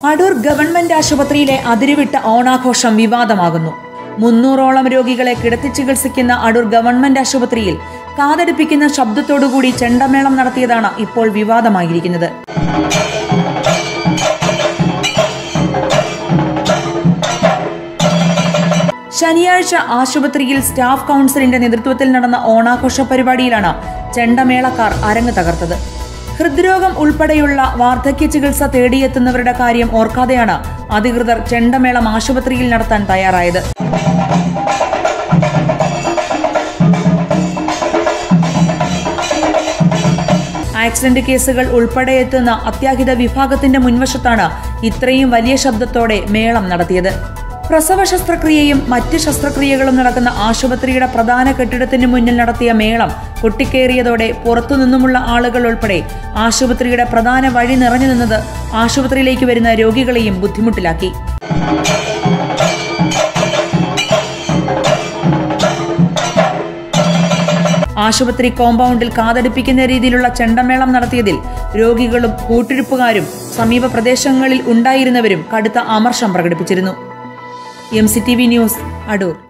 Adoor government ആശുപത്രിയിലെ അതിരുവിട്ട ഓണാഘോഷം വിവാദമാകുന്നു മുന്നൂറോളം രോഗികളെ കിടത്തി ചികിത്സിക്കുന്ന അടൂർ ഗവൺമെന്റ് ആശുപത്രിയിൽ കാതടുപ്പിക്കുന്ന ശബ്ദത്തോടുകൂടി ചെണ്ടമേളം നടത്തിയതാണ് ഇപ്പോൾ വിവാദമായിരിക്കുന്നത് ശനിയാഴ്ച ആശുപത്രിയിൽ സ്റ്റാഫ് കൗൺസിലിന്റെ നേതൃത്വത്തിൽ നടന്ന ഓണാഘോഷ പരിപാടിയിലാണ് ചെണ്ടമേളക്കാർ അരങ്ങ് തകർത്തത് ഹൃദ്രോഗം ഉൾപ്പെടെയുള്ള വാർദ്ധക്യ ചികിത്സ തേടിയെത്തുന്നവരുടെ കാര്യം ഓർക്കാതെയാണ് അധികൃതർ ചെണ്ടമേളം ആശുപത്രിയിൽ നടത്താൻ തയ്യാറായത് ആക്സിഡന്റ് കേസുകൾ ഉൾപ്പെടെ എത്തുന്ന അത്യാഹിത വിഭാഗത്തിന്റെ മുൻവശത്താണ് ഇത്രയും വലിയ ശബ്ദത്തോടെ മേളം നടത്തിയത് പ്രസവ ശസ്ത്രക്രിയയും മറ്റ് ശസ്ത്രക്രിയകളും നടക്കുന്ന ആശുപത്രിയുടെ പ്രധാന കെട്ടിടത്തിന് മുന്നിൽ നടത്തിയ മേളം കൊട്ടിക്കേറിയതോടെ പുറത്തുനിന്നുമുള്ള ആളുകൾ ഉൾപ്പെടെ ആശുപത്രിയുടെ പ്രധാന വഴി നിറഞ്ഞു നിന്നത് ആശുപത്രിയിലേക്ക് വരുന്ന രോഗികളെയും ബുദ്ധിമുട്ടിലാക്കി ആശുപത്രി കോമ്പൗണ്ടിൽ കാതടിപ്പിക്കുന്ന രീതിയിലുള്ള ചെണ്ടമേളം നടത്തിയതിൽ രോഗികളും കൂട്ടിരിപ്പുകാരും സമീപ പ്രദേശങ്ങളിൽ ഉണ്ടായിരുന്നവരും കടുത്ത അമർഷം പ്രകടിപ്പിച്ചിരുന്നു M C T V news Adoor